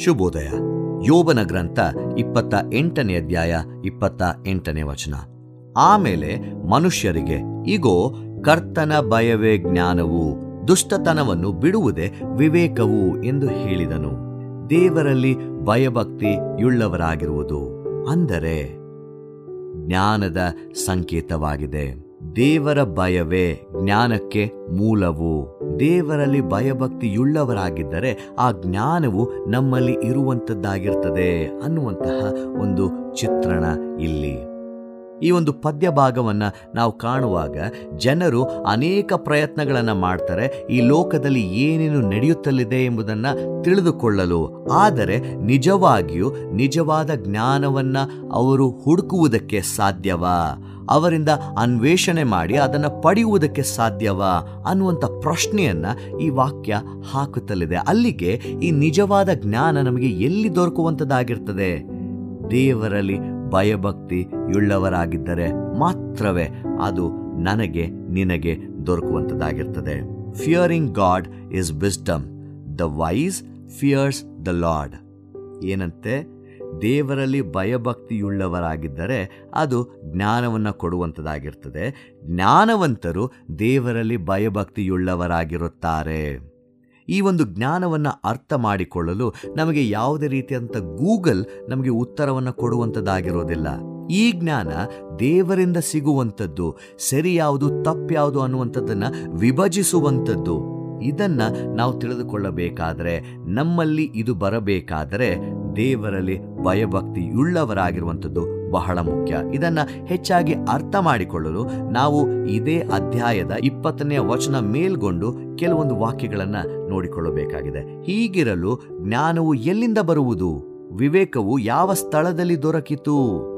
ಶುಭೋದಯ ಯೋಬನ ಗ್ರಂಥ ಇಪ್ಪತ್ತ ಎಂಟನೇ ಅಧ್ಯಾಯ ಇಪ್ಪತ್ತ ಎಂಟನೇ ವಚನ ಆಮೇಲೆ ಮನುಷ್ಯರಿಗೆ ಇಗೋ ಕರ್ತನ ಭಯವೇ ಜ್ಞಾನವು ದುಷ್ಟತನವನ್ನು ಬಿಡುವುದೇ ವಿವೇಕವು ಎಂದು ಹೇಳಿದನು ದೇವರಲ್ಲಿ ಭಯಭಕ್ತಿಯುಳ್ಳವರಾಗಿರುವುದು ಅಂದರೆ ಜ್ಞಾನದ ಸಂಕೇತವಾಗಿದೆ ದೇವರ ಭಯವೇ ಜ್ಞಾನಕ್ಕೆ ಮೂಲವು ದೇವರಲ್ಲಿ ಭಯಭಕ್ತಿಯುಳ್ಳವರಾಗಿದ್ದರೆ ಆ ಜ್ಞಾನವು ನಮ್ಮಲ್ಲಿ ಇರುವಂಥದ್ದಾಗಿರ್ತದೆ ಅನ್ನುವಂತಹ ಒಂದು ಚಿತ್ರಣ ಇಲ್ಲಿ ಈ ಒಂದು ಪದ್ಯ ಭಾಗವನ್ನ ನಾವು ಕಾಣುವಾಗ ಜನರು ಅನೇಕ ಪ್ರಯತ್ನಗಳನ್ನು ಮಾಡ್ತಾರೆ ಈ ಲೋಕದಲ್ಲಿ ಏನೇನು ನಡೆಯುತ್ತಲಿದೆ ಎಂಬುದನ್ನು ತಿಳಿದುಕೊಳ್ಳಲು ಆದರೆ ನಿಜವಾಗಿಯೂ ನಿಜವಾದ ಜ್ಞಾನವನ್ನ ಅವರು ಹುಡುಕುವುದಕ್ಕೆ ಸಾಧ್ಯವಾ ಅವರಿಂದ ಅನ್ವೇಷಣೆ ಮಾಡಿ ಅದನ್ನು ಪಡೆಯುವುದಕ್ಕೆ ಸಾಧ್ಯವಾ ಅನ್ನುವಂಥ ಪ್ರಶ್ನೆಯನ್ನ ಈ ವಾಕ್ಯ ಹಾಕುತ್ತಲಿದೆ ಅಲ್ಲಿಗೆ ಈ ನಿಜವಾದ ಜ್ಞಾನ ನಮಗೆ ಎಲ್ಲಿ ದೊರಕುವಂಥದ್ದಾಗಿರ್ತದೆ ದೇವರಲ್ಲಿ ಭಯಭಕ್ತಿಯುಳ್ಳವರಾಗಿದ್ದರೆ ಮಾತ್ರವೇ ಅದು ನನಗೆ ನಿನಗೆ ದೊರಕುವಂಥದ್ದಾಗಿರ್ತದೆ fearing God is wisdom the wise fears the Lord ಏನಂತೆ ದೇವರಲ್ಲಿ ಭಯಭಕ್ತಿಯುಳ್ಳವರಾಗಿದ್ದರೆ ಅದು ಜ್ಞಾನವನ್ನು ಕೊಡುವಂಥದ್ದಾಗಿರ್ತದೆ ಜ್ಞಾನವಂತರು ದೇವರಲ್ಲಿ ಭಯಭಕ್ತಿಯುಳ್ಳವರಾಗಿರುತ್ತಾರೆ ಈ ಒಂದು ಜ್ಞಾನವನ್ನು ಅರ್ಥ ಮಾಡಿಕೊಳ್ಳಲು ನಮಗೆ ಯಾವುದೇ ರೀತಿಯಂಥ ಗೂಗಲ್ ನಮಗೆ ಉತ್ತರವನ್ನು ಕೊಡುವಂಥದ್ದಾಗಿರೋದಿಲ್ಲ ಈ ಜ್ಞಾನ ದೇವರಿಂದ ಸಿಗುವಂಥದ್ದು ಸರಿ ಯಾವುದು ತಪ್ಪ್ಯಾವುದು ಅನ್ನುವಂಥದ್ದನ್ನು ವಿಭಜಿಸುವಂಥದ್ದು ಇದನ್ನ ನಾವು ತಿಳಿದುಕೊಳ್ಳಬೇಕಾದರೆ ನಮ್ಮಲ್ಲಿ ಇದು ಬರಬೇಕಾದರೆ ದೇವರಲ್ಲಿ ಭಯಭಕ್ತಿಯುಳ್ಳವರಾಗಿರುವಂಥದ್ದು ಬಹಳ ಮುಖ್ಯ ಇದನ್ನ ಹೆಚ್ಚಾಗಿ ಅರ್ಥ ಮಾಡಿಕೊಳ್ಳಲು ನಾವು ಇದೇ ಅಧ್ಯಾಯದ ಇಪ್ಪತ್ತನೆಯ ವಚನ ಮೇಲ್ಗೊಂಡು ಕೆಲವೊಂದು ವಾಕ್ಯಗಳನ್ನು ನೋಡಿಕೊಳ್ಳಬೇಕಾಗಿದೆ ಹೀಗಿರಲು ಜ್ಞಾನವು ಎಲ್ಲಿಂದ ಬರುವುದು ವಿವೇಕವು ಯಾವ ಸ್ಥಳದಲ್ಲಿ ದೊರಕಿತು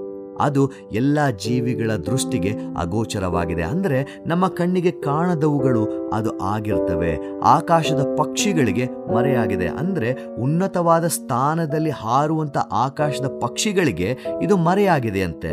ಅದು ಎಲ್ಲ ಜೀವಿಗಳ ದೃಷ್ಟಿಗೆ ಅಗೋಚರವಾಗಿದೆ ಅಂದರೆ ನಮ್ಮ ಕಣ್ಣಿಗೆ ಕಾಣದವುಗಳು ಅದು ಆಗಿರ್ತವೆ ಆಕಾಶದ ಪಕ್ಷಿಗಳಿಗೆ ಮರೆಯಾಗಿದೆ ಅಂದರೆ ಉನ್ನತವಾದ ಸ್ಥಾನದಲ್ಲಿ ಹಾರುವಂಥ ಆಕಾಶದ ಪಕ್ಷಿಗಳಿಗೆ ಇದು ಮರೆಯಾಗಿದೆ ಅಂತೆ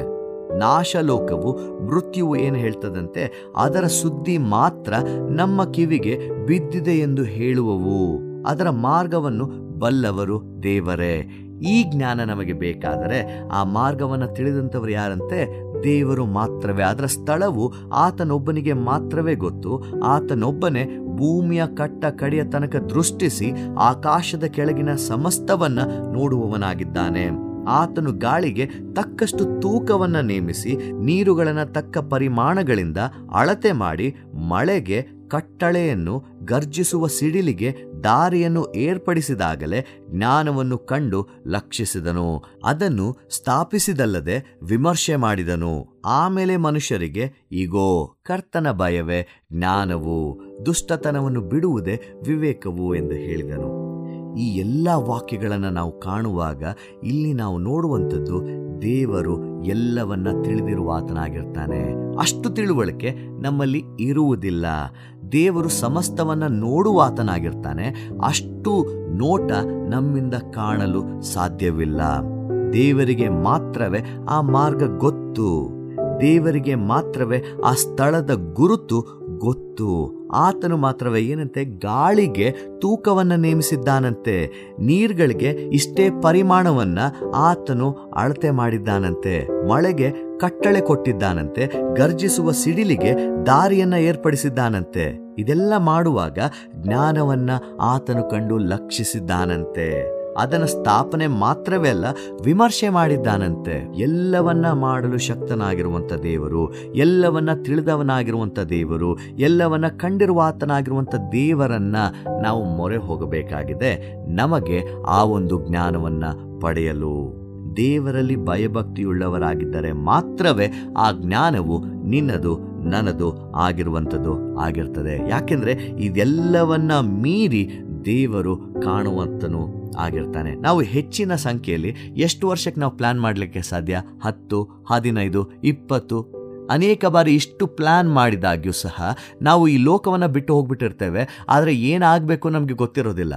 ನಾಶಲೋಕವು ಮೃತ್ಯುವು ಏನು ಹೇಳ್ತದಂತೆ ಅದರ ಸುದ್ದಿ ಮಾತ್ರ ನಮ್ಮ ಕಿವಿಗೆ ಬಿದ್ದಿದೆ ಎಂದು ಹೇಳುವವು ಅದರ ಮಾರ್ಗವನ್ನು ಬಲ್ಲವರು ದೇವರೇ ಈ ಜ್ಞಾನ ನಮಗೆ ಬೇಕಾದರೆ ಆ ಮಾರ್ಗವನ್ನು ತಿಳಿದಂಥವ್ರು ಯಾರಂತೆ ದೇವರು ಮಾತ್ರವೇ ಅದರ ಸ್ಥಳವು ಆತನೊಬ್ಬನಿಗೆ ಮಾತ್ರವೇ ಗೊತ್ತು ಆತನೊಬ್ಬನೇ ಭೂಮಿಯ ಕಟ್ಟ ಕಡೆಯ ತನಕ ದೃಷ್ಟಿಸಿ ಆಕಾಶದ ಕೆಳಗಿನ ಸಮಸ್ತವನ್ನ ನೋಡುವವನಾಗಿದ್ದಾನೆ ಆತನು ಗಾಳಿಗೆ ತಕ್ಕಷ್ಟು ತೂಕವನ್ನ ನೇಮಿಸಿ ನೀರುಗಳನ್ನ ತಕ್ಕ ಪರಿಮಾಣಗಳಿಂದ ಅಳತೆ ಮಾಡಿ ಮಳೆಗೆ ಕಟ್ಟಳೆಯನ್ನು ಗರ್ಜಿಸುವ ಸಿಡಿಲಿಗೆ ದಾರಿಯನ್ನು ಏರ್ಪಡಿಸಿದಾಗಲೇ ಜ್ಞಾನವನ್ನು ಕಂಡು ಲಕ್ಷಿಸಿದನು ಅದನ್ನು ಸ್ಥಾಪಿಸಿದಲ್ಲದೆ ವಿಮರ್ಶೆ ಮಾಡಿದನು ಆಮೇಲೆ ಮನುಷ್ಯರಿಗೆ ಈಗೋ ಕರ್ತನ ಭಯವೇ ಜ್ಞಾನವು ದುಷ್ಟತನವನ್ನು ಬಿಡುವುದೇ ವಿವೇಕವು ಎಂದು ಹೇಳಿದನು ಈ ಎಲ್ಲ ವಾಕ್ಯಗಳನ್ನು ನಾವು ಕಾಣುವಾಗ ಇಲ್ಲಿ ನಾವು ನೋಡುವಂಥದ್ದು ದೇವರು ಎಲ್ಲವನ್ನ ತಿಳಿದಿರುವ ಆತನಾಗಿರ್ತಾನೆ ಅಷ್ಟು ತಿಳುವಳಿಕೆ ನಮ್ಮಲ್ಲಿ ಇರುವುದಿಲ್ಲ ದೇವರು ಸಮಸ್ತವನ್ನ ನೋಡುವ ಆತನಾಗಿರ್ತಾನೆ ಅಷ್ಟು ನೋಟ ನಮ್ಮಿಂದ ಕಾಣಲು ಸಾಧ್ಯವಿಲ್ಲ ದೇವರಿಗೆ ಮಾತ್ರವೇ ಆ ಮಾರ್ಗ ಗೊತ್ತು ದೇವರಿಗೆ ಮಾತ್ರವೇ ಆ ಸ್ಥಳದ ಗುರುತು ಗೊತ್ತು ಆತನು ಮಾತ್ರವೇ ಏನಂತೆ ಗಾಳಿಗೆ ತೂಕವನ್ನು ನೇಮಿಸಿದ್ದಾನಂತೆ ನೀರ್ಗಳಿಗೆ ಇಷ್ಟೇ ಪರಿಮಾಣವನ್ನ ಆತನು ಅಳತೆ ಮಾಡಿದ್ದಾನಂತೆ ಮಳೆಗೆ ಕಟ್ಟಳೆ ಕೊಟ್ಟಿದ್ದಾನಂತೆ ಗರ್ಜಿಸುವ ಸಿಡಿಲಿಗೆ ದಾರಿಯನ್ನ ಏರ್ಪಡಿಸಿದ್ದಾನಂತೆ ಇದೆಲ್ಲ ಮಾಡುವಾಗ ಜ್ಞಾನವನ್ನ ಆತನು ಕಂಡು ಲಕ್ಷಿಸಿದ್ದಾನಂತೆ ಅದನ್ನ ಸ್ಥಾಪನೆ ಮಾತ್ರವೇ ಅಲ್ಲ ವಿಮರ್ಶೆ ಮಾಡಿದ್ದಾನಂತೆ ಎಲ್ಲವನ್ನ ಮಾಡಲು ಶಕ್ತನಾಗಿರುವಂಥ ದೇವರು ಎಲ್ಲವನ್ನ ತಿಳಿದವನಾಗಿರುವಂಥ ದೇವರು ಎಲ್ಲವನ್ನ ಕಂಡಿರುವ ಆತನಾಗಿರುವಂಥ ದೇವರನ್ನ ನಾವು ಮೊರೆ ಹೋಗಬೇಕಾಗಿದೆ ನಮಗೆ ಆ ಒಂದು ಜ್ಞಾನವನ್ನ ಪಡೆಯಲು ದೇವರಲ್ಲಿ ಭಯಭಕ್ತಿಯುಳ್ಳವರಾಗಿದ್ದರೆ ಮಾತ್ರವೇ ಆ ಜ್ಞಾನವು ನಿನ್ನದು ನನ್ನದು ಆಗಿರುವಂಥದ್ದು ಆಗಿರ್ತದೆ ಯಾಕೆಂದ್ರೆ ಇದೆಲ್ಲವನ್ನ ಮೀರಿ ದೇವರು ಕಾಣುವಂತನು ಆಗಿರ್ತಾನೆ ನಾವು ಹೆಚ್ಚಿನ ಸಂಖ್ಯೆಯಲ್ಲಿ ಎಷ್ಟು ವರ್ಷಕ್ಕೆ ನಾವು ಪ್ಲಾನ್ ಮಾಡಲಿಕ್ಕೆ ಸಾಧ್ಯ ಹತ್ತು ಹದಿನೈದು ಇಪ್ಪತ್ತು ಅನೇಕ ಬಾರಿ ಇಷ್ಟು ಪ್ಲಾನ್ ಮಾಡಿದಾಗ್ಯೂ ಸಹ ನಾವು ಈ ಲೋಕವನ್ನು ಬಿಟ್ಟು ಹೋಗ್ಬಿಟ್ಟಿರ್ತೇವೆ ಆದರೆ ಏನಾಗಬೇಕು ನಮಗೆ ಗೊತ್ತಿರೋದಿಲ್ಲ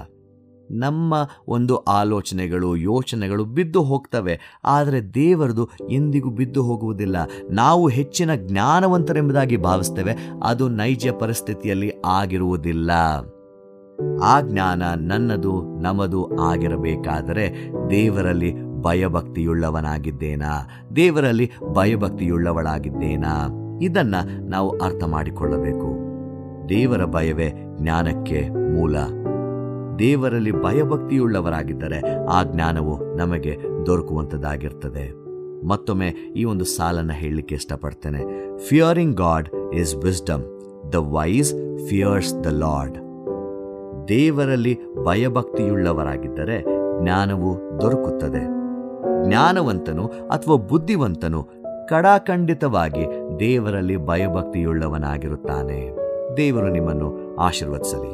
ನಮ್ಮ ಒಂದು ಆಲೋಚನೆಗಳು ಯೋಚನೆಗಳು ಬಿದ್ದು ಹೋಗ್ತವೆ ಆದರೆ ದೇವರದು ಎಂದಿಗೂ ಬಿದ್ದು ಹೋಗುವುದಿಲ್ಲ ನಾವು ಹೆಚ್ಚಿನ ಜ್ಞಾನವಂತರೆಂಬುದಾಗಿ ಭಾವಿಸ್ತೇವೆ ಅದು ನೈಜ ಪರಿಸ್ಥಿತಿಯಲ್ಲಿ ಆಗಿರುವುದಿಲ್ಲ ಆ ಜ್ಞಾನ ನನ್ನದು ನಮದು ಆಗಿರಬೇಕಾದರೆ ದೇವರಲ್ಲಿ ಭಯಭಕ್ತಿಯುಳ್ಳವನಾಗಿದ್ದೇನಾ ದೇವರಲ್ಲಿ ಭಯಭಕ್ತಿಯುಳ್ಳವಳಾಗಿದ್ದೇನಾ ಇದನ್ನ ನಾವು ಅರ್ಥ ಮಾಡಿಕೊಳ್ಳಬೇಕು ದೇವರ ಭಯವೇ ಜ್ಞಾನಕ್ಕೆ ಮೂಲ ದೇವರಲ್ಲಿ ಭಯಭಕ್ತಿಯುಳ್ಳವರಾಗಿದ್ದರೆ ಆ ಜ್ಞಾನವು ನಮಗೆ ದೊರಕುವಂಥದ್ದಾಗಿರ್ತದೆ ಮತ್ತೊಮ್ಮೆ ಈ ಒಂದು ಸಾಲನ್ನು ಹೇಳಲಿಕ್ಕೆ ಇಷ್ಟಪಡ್ತೇನೆ fearing God is wisdom the wise fears the Lord ದೇವರಲ್ಲಿ ಭಯಭಕ್ತಿಯುಳ್ಳವರಾಗಿದ್ದರೆ ಜ್ಞಾನವು ದೊರಕುತ್ತದೆ ಜ್ಞಾನವಂತನು ಅಥವಾ ಬುದ್ಧಿವಂತನು ಕಡಾಖಂಡಿತವಾಗಿ ದೇವರಲ್ಲಿ ಭಯಭಕ್ತಿಯುಳ್ಳವನಾಗಿರುತ್ತಾನೆ ದೇವರು ನಿಮ್ಮನ್ನು ಆಶೀರ್ವದಿಸಲಿ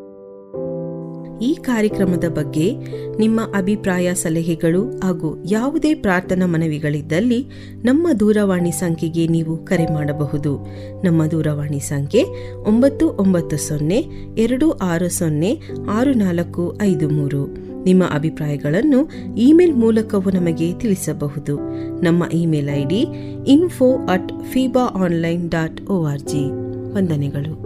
ಈ ಕಾರ್ಯಕ್ರಮದ ಬಗ್ಗೆ ನಿಮ್ಮ ಅಭಿಪ್ರಾಯ ಸಲಹೆಗಳು ಹಾಗೂ ಯಾವುದೇ ಪ್ರಾರ್ಥನಾ ಮನವಿಗಳಿದ್ದಲ್ಲಿ ನಮ್ಮ ದೂರವಾಣಿ ಸಂಖ್ಯೆಗೆ ನೀವು ಕರೆ ಮಾಡಬಹುದು ನಮ್ಮ ದೂರವಾಣಿ ಸಂಖ್ಯೆ ಒಂಬತ್ತು ಒಂಬತ್ತು ಸೊನ್ನೆ ಎರಡು ಆರು ಸೊನ್ನೆ ಆರು ನಾಲ್ಕು ಐದು ಮೂರು ನಿಮ್ಮ ಅಭಿಪ್ರಾಯಗಳನ್ನು ಇಮೇಲ್ ಮೂಲಕವೂ ನಮಗೆ ತಿಳಿಸಬಹುದು ನಮ್ಮ email I D info at FEBA online dot O R G ವಂದನೆಗಳು